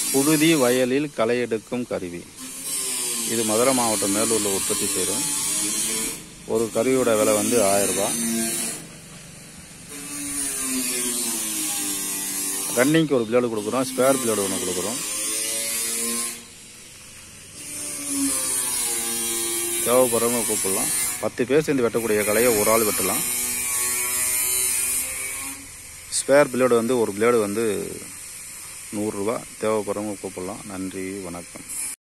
புழுதி வயலில் களை எடுக்கும் கருவி இது மதுரை மாவட்டம் மேலூரில் உற்பத்தி செய்கிறோம் ஒரு கருவியோட விலை வந்து ஆயிரம் ரூபாய் ரன்னிங்க்கு ஒரு பிளேடு கொடுக்குறோம் ஸ்பேர் பிளேடு ஒன்று கொடுக்குறோம் தேவைப்படுறவங்க கூப்பிடலாம் பத்து பேர் சேர்ந்து வெட்டக்கூடிய கலையை ஒரு ஆள் வெட்டலாம் ஸ்பேர் பிளேடு வந்து ஒரு பிளேடு வந்து நூறுரூவா தேவைப்படுறவங்க கூப்பிடலாம் நன்றி வணக்கம்